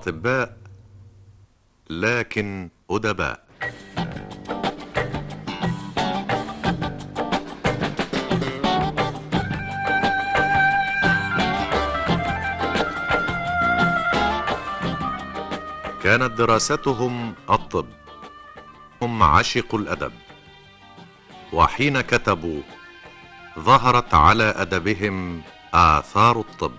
أطباء لكن أدباء كانت دراستهم الطب هم عشقوا الأدب وحين كتبوا ظهرت على أدبهم آثار الطب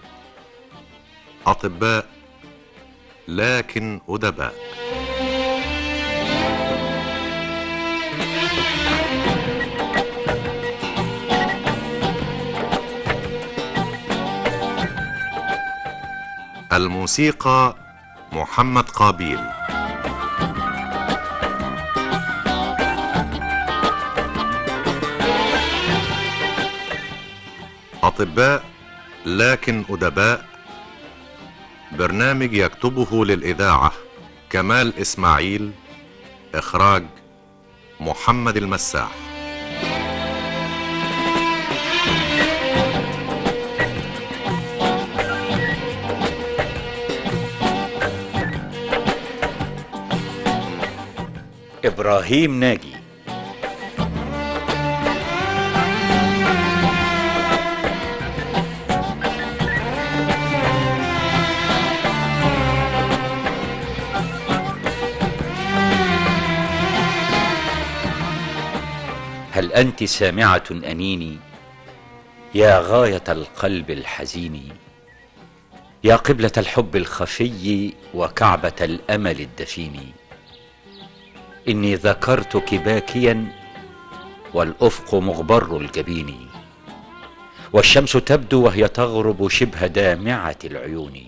أطباء لكن أدباء الموسيقى محمد قابيل أطباء لكن أدباء برنامج يكتبه للإذاعة كمال إسماعيل إخراج محمد المساح إبراهيم ناجي هل أنت سامعة أنيني يا غاية القلب الحزين يا قبلة الحب الخفي وكعبة الأمل الدفين إني ذكرتك باكيا والأفق مغبر الجبين والشمس تبدو وهي تغرب شبه دامعة العيون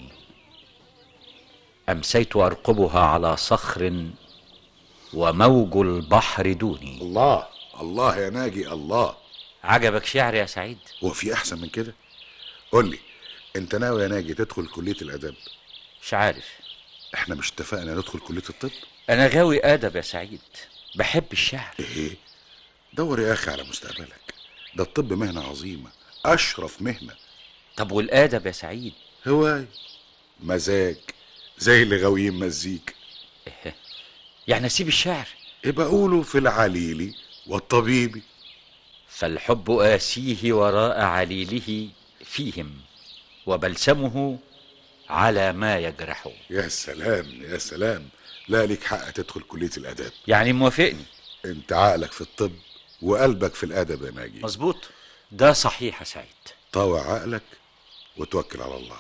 أمسيت أرقبها على صخر وموج البحر دوني الله الله يا ناجي الله عجبك شعر يا سعيد هو في احسن من كده قول لي انت ناوي يا ناجي تدخل كليه الاداب مش عارف احنا مش اتفقنا ندخل كليه الطب أنا غاوي أدب يا سعيد بحب الشعر ايه دور يا اخي على مستقبلك ده الطب مهنه عظيمه اشرف مهنه طب والأدب يا سعيد هوايه مزاج زي اللي غاويين مزيك يعني أسيب الشعر يبقى قولوا في العليلي والطبيبي فالحب آسيه وراء عليله فيهم وبلسمه على ما يجرح يا سلام يا سلام لا ليك حق تدخل كليه الاداب يعني موافقني انت عقلك في الطب وقلبك في الادب يا ناجي مظبوط ده صحيح يا سعيد طاوع عقلك وتوكل على الله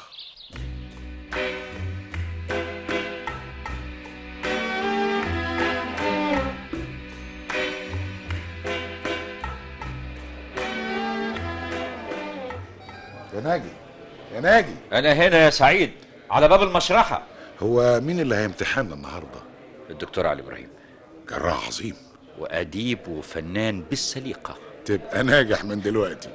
يا ناجي يا ناجي أنا هنا يا سعيد على باب المشرحة هو مين اللي هيمتحننا النهارده الدكتور علي إبراهيم جراح عظيم وأديب وفنان بالسليقة تبقى ناجح من دلوقتي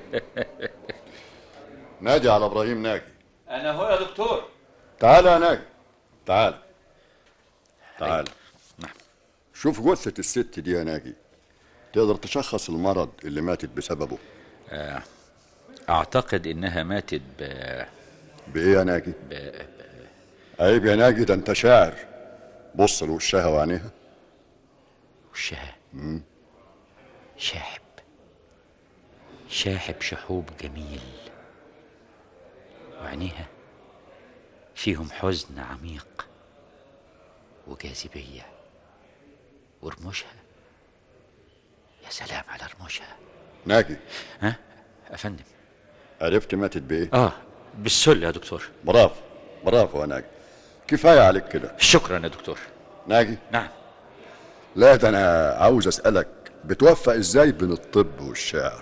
نادي على ابراهيم ناجي أنا هو يا دكتور تعال يا ناجي تعال تعال نعم. شوف جثة الست دي يا ناجي تقدر تشخص المرض اللي ماتت بسببه أعتقد إنها ماتت ب... بإيه يا ناجي؟ عيب يا ناجي ده أنت شاعر بص لوشها وعينيها وشها شاحب شاحب شحوب جميل وعينيها فيهم حزن عميق وجاذبية ورموشها يا سلام على رموشها ناجي ها أفندم عرفت ماتت بإيه؟ آه بالسل يا دكتور برافو برافو يا ناجي كفاية عليك كده شكرا يا دكتور ناجي نعم لا ده أنا عاوز أسألك بتوفق إزاي بين الطب والشعر؟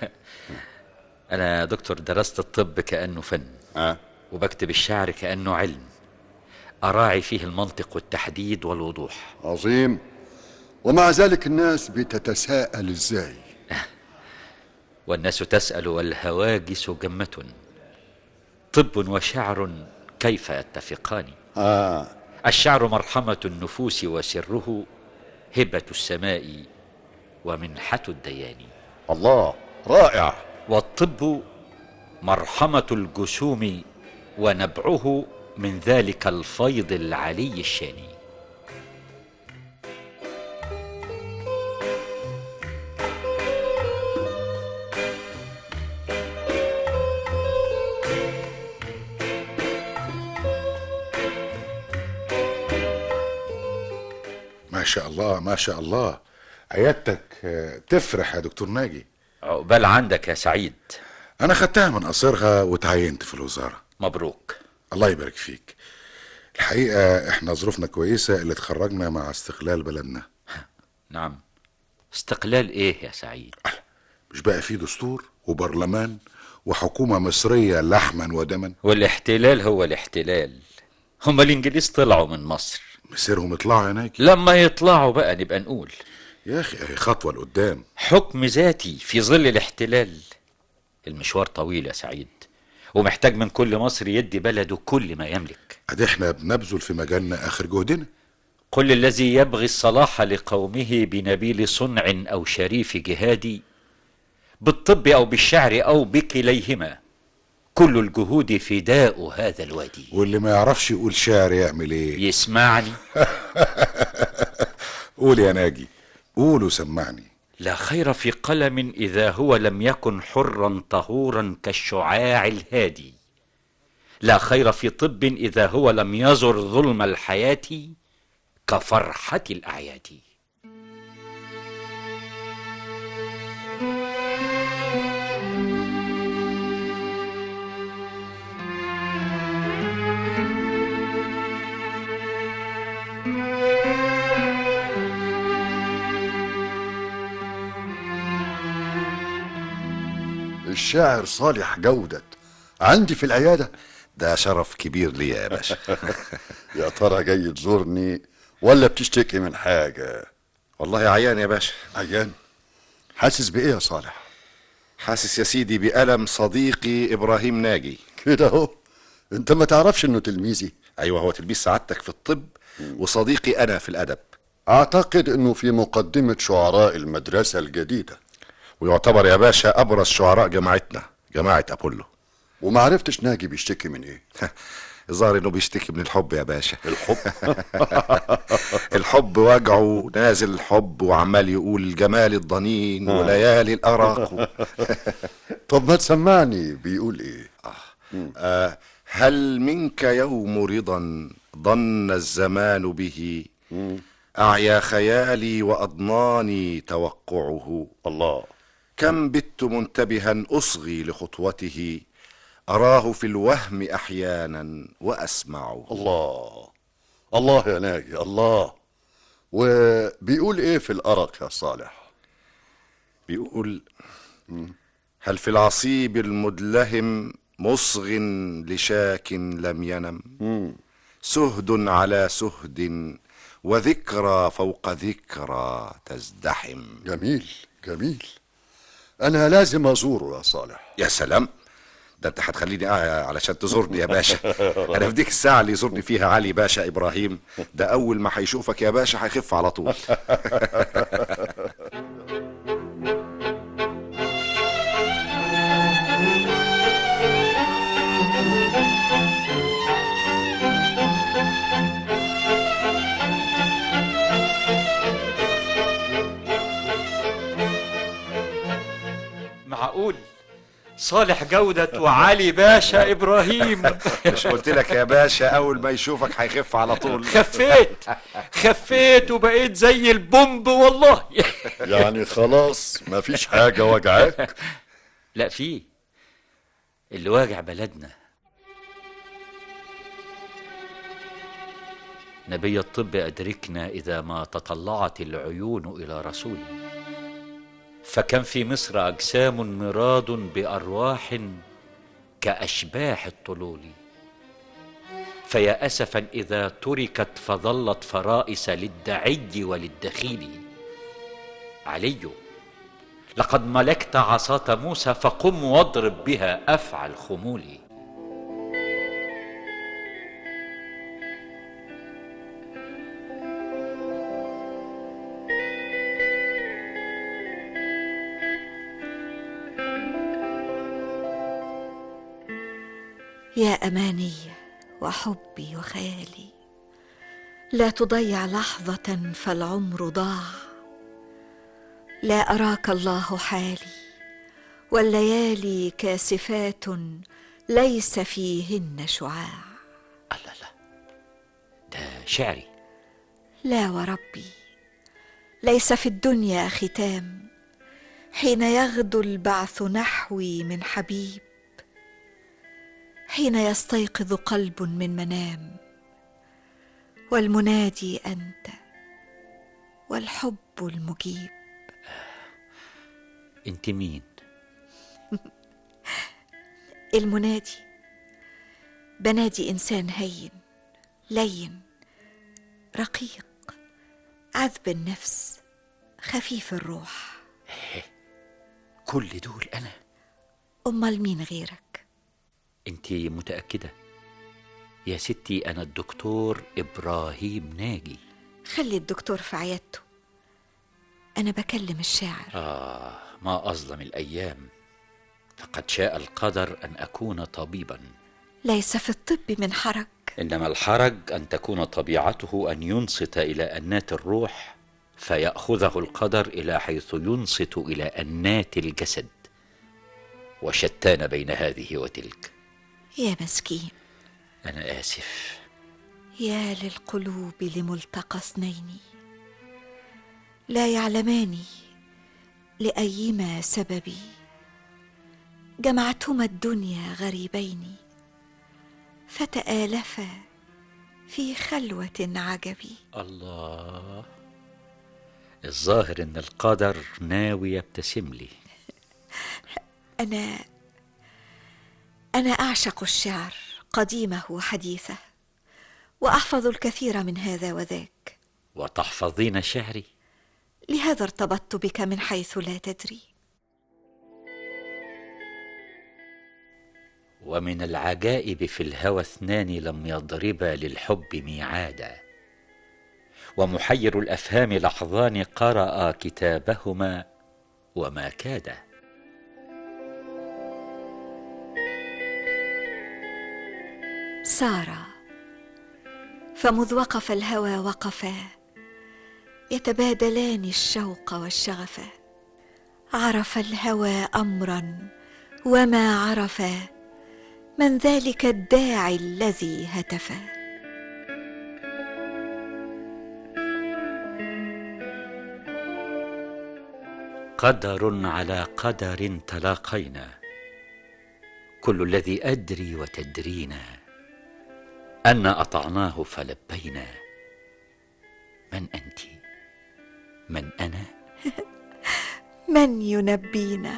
أنا دكتور درست الطب كأنه فن ها؟ وبكتب الشعر كأنه علم أراعي فيه المنطق والتحديد والوضوح عظيم ومع ذلك الناس بتتساءل إزاي؟ والناس تسأل والهواجس جمة طب وشعر كيف يتفقان آه الشعر مرحمة النفوس وسره هبة السماء ومنحة الديان الله رائع والطب مرحمة الجسوم ونبعه من ذلك الفيض العلي الشاني ما شاء الله ما شاء الله عيادتك آه، تفرح يا دكتور ناجي عقبال عندك يا سعيد انا خدتها من قصرها وتعينت في الوزاره مبروك الله يبارك فيك الحقيقه احنا ظروفنا كويسه اللي اتخرجنا مع استقلال بلدنا نعم استقلال ايه يا سعيد مش بقى في دستور وبرلمان وحكومه مصريه لحما ودما والاحتلال هو الاحتلال هم الانجليز طلعوا من مصر مسيرهم يطلعوا يا ناجي لما يطلعوا بقى نبقى نقول يا اخي اهي خطوه لقدام حكم ذاتي في ظل الاحتلال المشوار طويل يا سعيد ومحتاج من كل مصري يدي بلده كل ما يملك ادي احنا بنبذل في مجالنا اخر جهدنا كل الذي يبغي الصلاح لقومه بنبيل صنع او شريف جهاد بالطب او بالشعر او بكليهما كل الجهود فداء هذا الوادي واللي ما يعرفش يقول شعر يعمل ايه يسمعني قول يا ناجي قول وسمعني لا خير في قلم اذا هو لم يكن حرا طهورا كالشعاع الهادي لا خير في طب اذا هو لم يزر ظلم الحياه كفرحه الاعياد الشاعر صالح جودة عندي في العيادة ده شرف كبير لي يا باشا يا ترى جاي تزورني ولا بتشتكي من حاجة والله عيان يا باشا عيان حاسس بإيه يا صالح حاسس يا سيدي بألم صديقي إبراهيم ناجي كده اهو انت ما تعرفش انه تلميذي أيوة هو تلبيس سعادتك في الطب وصديقي أنا في الأدب اعتقد انه في مقدمة شعراء المدرسة الجديدة ويعتبر يا باشا أبرز شعراء جماعتنا جماعة أبولو وما عرفتش ناجي بيشتكي من ايه الظاهر إنه بيشتكي من الحب يا باشا الحب الحب وجعه نازل الحب وعمال يقول جمال الضنين وليالي الأراق طب ما تسمعني بيقول ايه آه هل منك يوم رضا ضن الزمان به أعيا خيالي وأضناني توقعه الله كم بت منتبها أصغي لخطوته أراه في الوهم أحيانا وأسمعه الله الله يا ناجي الله وبيقول ايه في الأرق يا صالح بيقول هل في العصيب المدلهم مصغ لشاك لم ينم سهد على سهد وذكرى فوق ذكرى تزدحم جميل جميل انا لازم ازوره يا صالح يا سلام ده انت هتخليني قاعد علشان تزورني يا باشا انا في ديك الساعه اللي يزورني فيها علي باشا ابراهيم ده اول ما هيشوفك يا باشا هيخف على طول معقول صالح جودة وعلي باشا إبراهيم مش قلت لك يا باشا اول ما يشوفك هيخف على طول خفيت خفيت وبقيت زي البومب والله يعني خلاص مفيش حاجة وجعاك لا في اللي واجع بلدنا نبي الطب أدركنا إذا ما تطلعت العيون إلى رسوله فكم في مصر أجسام مراد بأرواح كأشباح الطلول فيا أسفا إذا تركت فظلت فرائس للدعي وللدخيل علي لقد ملكت عصاة موسى فقم واضرب بها أفعى الخمول يا اماني وحبي وخيالي لا تضيع لحظه فالعمر ضاع لا اراك الله حالي والليالي كاسفات ليس فيهن شعاع الله لا ده شعري لا وربي ليس في الدنيا ختام حين يغدو البعث نحوي من حبيب حين يستيقظ قلب من منام والمنادي انت والحب المجيب انت مين المنادي بنادي انسان هين لين رقيق عذب النفس خفيف الروح كل دول انا امال مين غيرك انت متاكده يا ستي انا الدكتور ابراهيم ناجي خلي الدكتور في عيادته انا بكلم الشاعر آه ما أظلم الأيام فقد شاء القدر أن أكون طبيبا ليس في الطب من حرج إنما الحرج أن تكون طبيعته أن ينصت إلى أنات الروح فيأخذه القدر إلى حيث ينصت إلى أنات الجسد وشتان بين هذه وتلك يا مسكين أنا آسف يا للقلوب لملتقى اثنين لا يعلمان لايما سببي جمعتهما الدنيا غريبين فتالفا في خلوه عجبي الله الظاهر ان القدر ناوي يبتسم لي انا انا اعشق الشعر قديمه وحديثه واحفظ الكثير من هذا وذاك وتحفظين شعري لهذا ارتبطت بك من حيث لا تدري ومن العجائب في الهوى اثنان لم يضربا للحب ميعادا ومحير الافهام لحظان قرأ كتابهما وما كادا سارا فمذ وقف الهوى وقفا يتبادلان الشوق والشغف عرف الهوى امرا وما عرفا من ذلك الداعي الذي هتفا قدر على قدر تلاقينا كل الذي ادري وتدرينا ان اطعناه فلبينا من انت من انا من ينبينا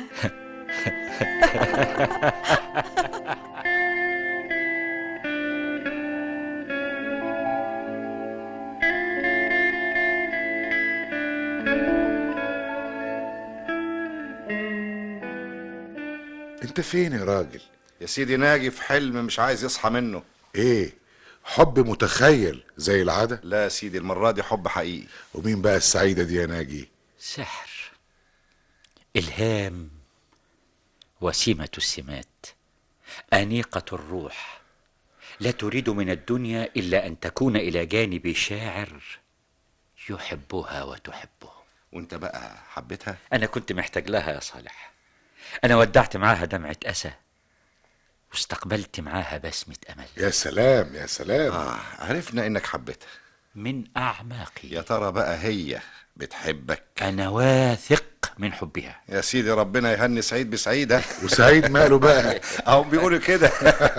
انت فين يا راجل يا سيدي ناجي في حلم مش عايز يصحى منه ايه حب متخيل زي العادة لا يا سيدي المرة دي حب حقيقي ومين بقى السعيدة دي يا ناجي سحر الهام وسمه السمات انيقه الروح لا تريد من الدنيا الا ان تكون الى جانب شاعر يحبها وتحبه وانت بقى حبيتها انا كنت محتاج لها يا صالح انا ودعت معاها دمعه اسى واستقبلت معاها بسمه امل يا سلام يا سلام آه عرفنا انك حبيتها من اعماقي يا ترى بقى هي بتحبك انا واثق من حبها يا سيدي ربنا يهني سعيد بسعيدة وسعيد ماله بقى اهو بيقولوا كده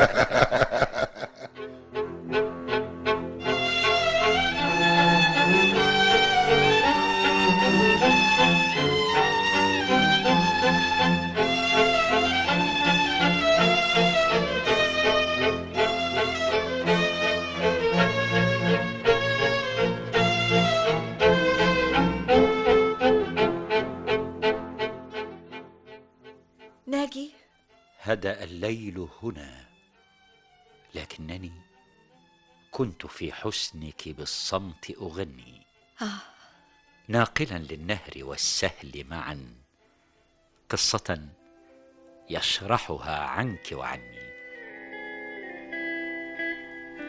ناجي هدا الليل هنا لكنني كنت في حسنك بالصمت اغني آه ناقلا للنهر والسهل معا قصه يشرحها عنك وعني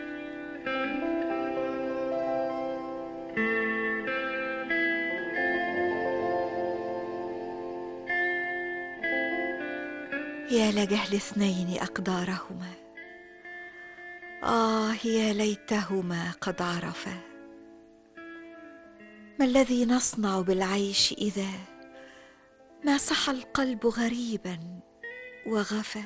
يا لجهل اثنين أقدارهما آه يا ليتهما قد عرفا ما الذي نصنع بالعيش إذا ما صح القلب غريبا وغفى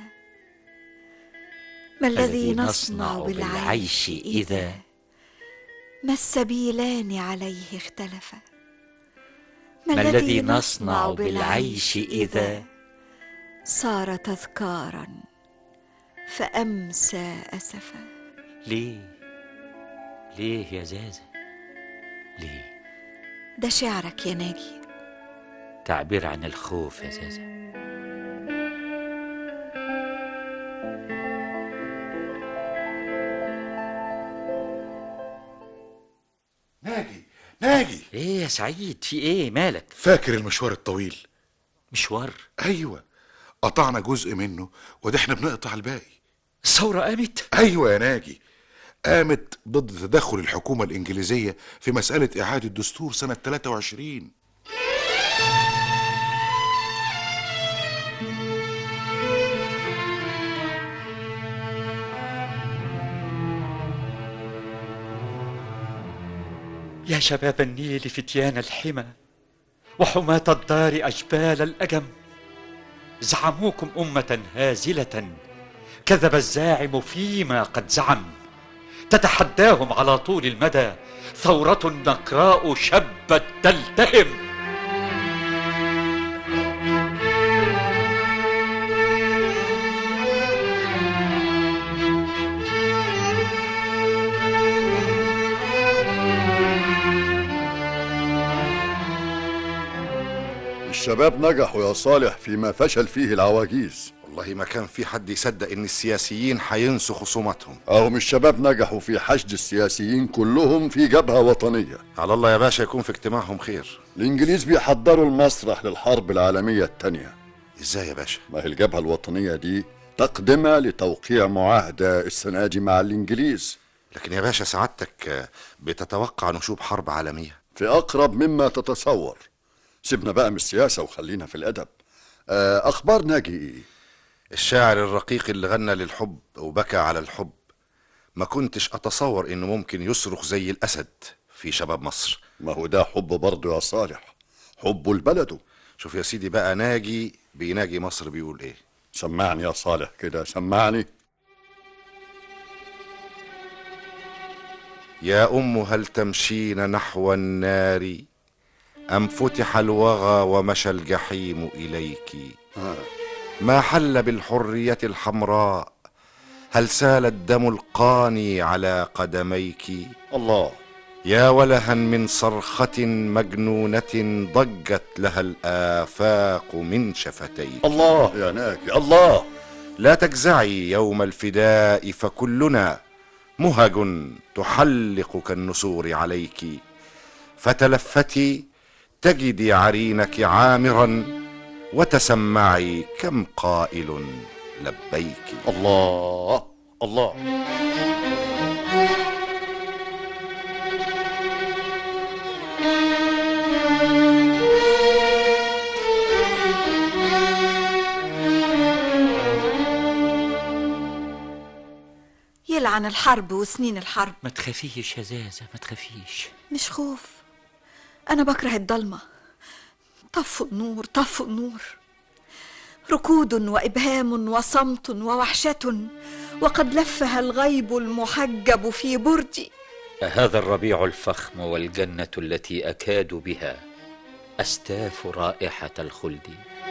ما الذي نصنع بالعيش إذا ما السبيلان عليه اختلفا ما الذي نصنع بالعيش إذا صار تذكارا فأمسى أسفا ليه ليه يا زازة ليه ده شعرك يا ناجي تعبير عن الخوف يا زازة ناجي ناجي ايه يا سعيد في ايه مالك فاكر المشوار الطويل مشوار ايوه قطعنا جزء منه وده احنا بنقطع الباقي الثورة قامت ايوه يا ناجي قامت ضد تدخل الحكومة الإنجليزية في مسألة إعادة دستور سنة 23 يا شباب النيل فتيان الحمى وحماة الدار أجبال الأجم زعموكم أمة هازلة كذب الزاعم فيما قد زعم تتحداهم على طول المدى ثورة نقراء شبت تلتهم الشباب نجحوا يا صالح فيما فشل فيه العواجيز والله ما كان في حد يصدق ان السياسيين هينسوا خصوماتهم أهم الشباب نجحوا في حشد السياسيين كلهم في جبهة وطنية على الله يا باشا يكون في اجتماعهم خير الإنجليز بيحضروا المسرح للحرب العالمية الثانية ازاي يا باشا ما هي الجبهة الوطنية دي تقدمة لتوقيع معاهدة السنة دي مع الإنجليز لكن يا باشا سعادتك آه، بتتوقع نشوب حرب عالمية في أقرب مما تتصور سيبنا بقى من السياسة وخلينا في الأدب آه، أخبار ناجي إيه؟ الشاعر الرقيق اللي غنى للحب وبكى على الحب ما كنتش اتصور انه ممكن يصرخ زي الاسد في شباب مصر ما هو ده حب برضه يا صالح حبه لبلده شوف يا سيدي بقى ناجي بيناجي مصر بيقول ايه سمعني يا صالح كده سمعني يا ام هل تمشين نحو النار ام فتح الوغى ومشى الجحيم اليك ما حل بالحريه الحمراء هل سال الدم القاني على قدميك الله يا ولها من صرخة مجنونة ضجت لها الآفاق من شفتيك الله يا ناجي الله لا تجزعي يوم الفداء فكلنا مهج تحلق كالنسور عليك فتلفتي تجدي عرينك عامرا وتسمعي كم قائل لبيك الله الله يلعن الحرب وسنين الحرب ما تخافيش يا زازة ما تخافيش مش خوف أنا بكره الضلمة طفوا النور طفوا النور ركود وإبهام وصمت ووحشة وقد لفها الغيب المحجب في بردي هذا الربيع الفخم والجنة التي أكاد بها أستاف رائحة الخلد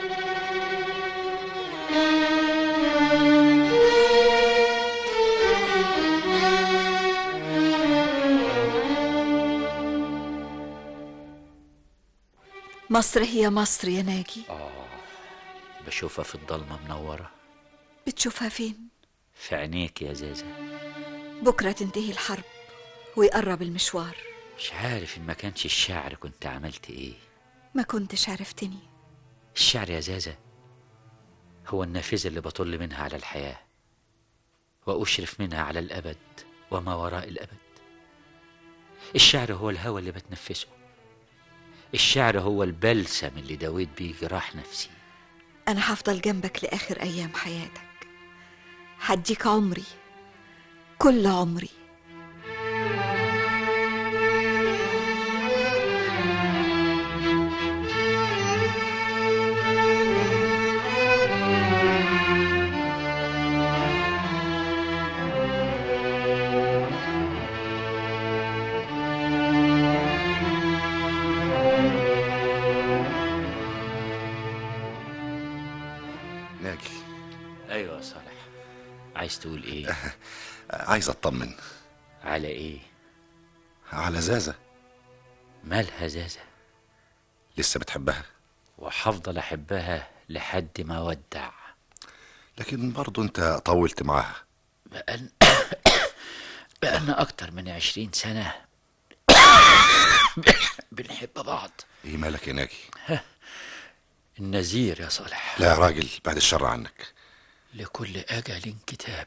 مصر هي مصر يا ناجي بشوفها في الضلمة منورة بتشوفها فين في عينيك يا زازة بكرة تنتهي الحرب ويقرب المشوار مش عارف إن ما كانش الشعر كنت عملت إيه ما كنتش عرفتني الشعر يا زازة هو النافذة اللي بطل منها على الحياة وأشرف منها على الأبد وما وراء الأبد الشعر هو الهوى اللي بتنفسه الشعر هو البلسم اللي داويت بيه جراح نفسي أنا هفضل جنبك لآخر أيام حياتك هديك عمري كل عمري ناجي ايوه يا صالح عايز تقول ايه عايز اطمن على ايه على زازة مالها زازة لسه بتحبها وحفضل احبها لحد ما ودع لكن برضو انت طولت معاها بقالنا بقالنا اكتر من عشرين سنة بنحب بعض ايه مالك يا ناجي النذير يا صالح لا يا راجل بعد الشر عنك لكل أجل كتاب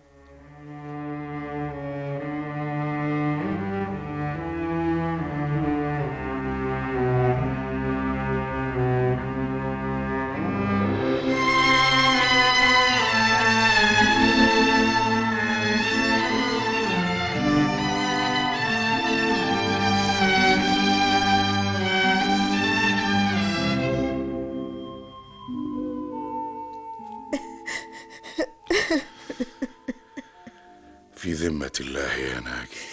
في ذمة الله يا ناجي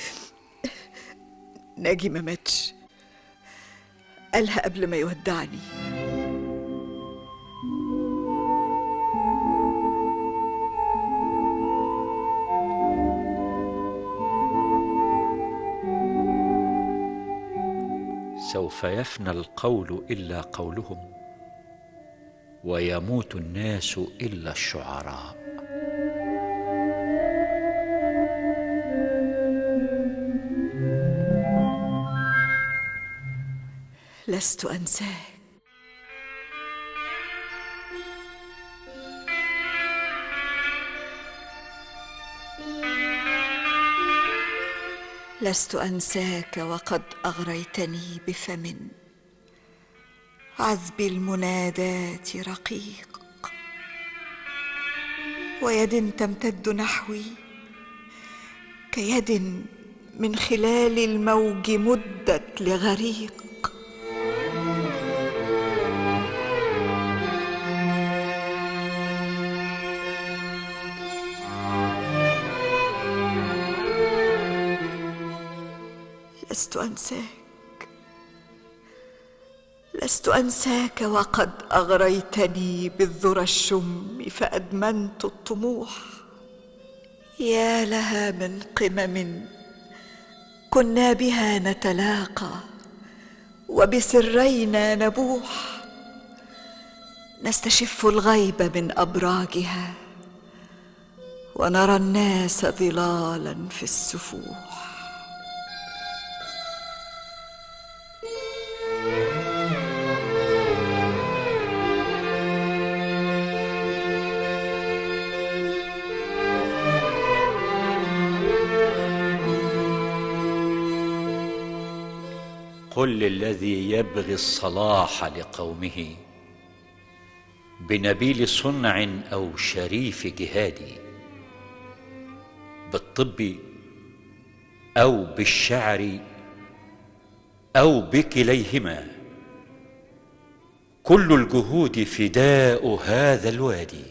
ناجي ما ماتش قالها قبل ما يودعني سوف يفنى القول إلا قولهم ويموت الناس إلا الشعراء لست أنساك لست أنساك وقد أغريتني بفم عذب المنادات رقيق ويد تمتد نحوي كيد من خلال الموج مدت لغريق لست أنساك لست أنساك وقد أغريتني بالذرى الشم فأدمنت الطموح يا لها من قمم كنا بها نتلاقى وبسرينا نبوح نستشف الغيب من أبراجها ونرى الناس ظلالا في السفوح قل للذي يبغي الصلاح لقومه بنبيل صنع او شريف جهاد بالطب او بالشعر او بكليهما كل الجهود فداء هذا الوادي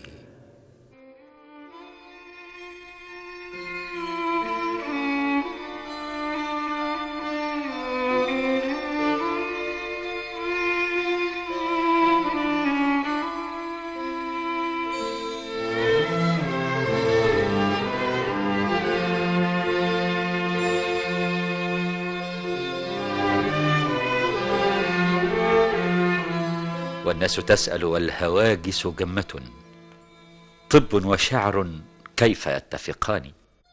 والناس تسأل والهواجس جمة طب وشعر كيف يتفقان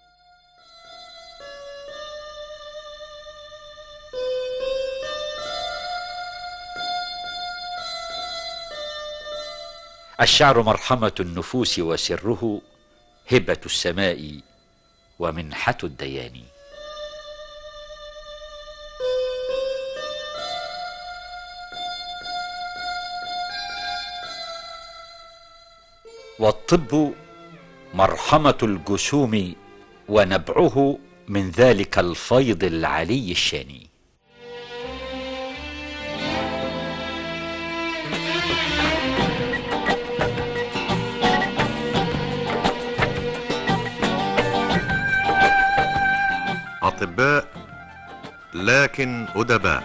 الشعر مرحمة النفوس وسره هبة السماء ومنحة الديان والطب مرحمه الجسوم ونبعه من ذلك الفيض العلي الشاني أطباء لكن أدباء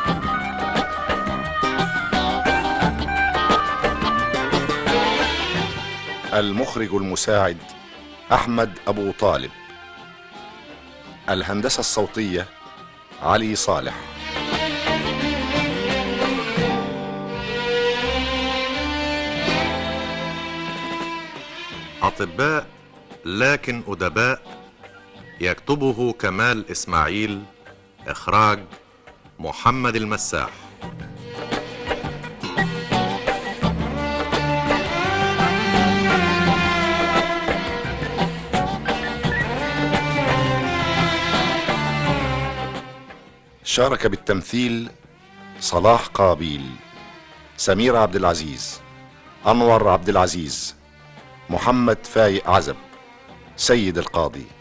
المخرج المساعد أحمد أبو طالب الهندسة الصوتية علي صالح أطباء لكن أدباء يكتبه كمال إسماعيل إخراج محمد المساح شارك بالتمثيل صلاح قابيل سمير عبد العزيز أنور عبد العزيز محمد فايق عزب سيد القاضي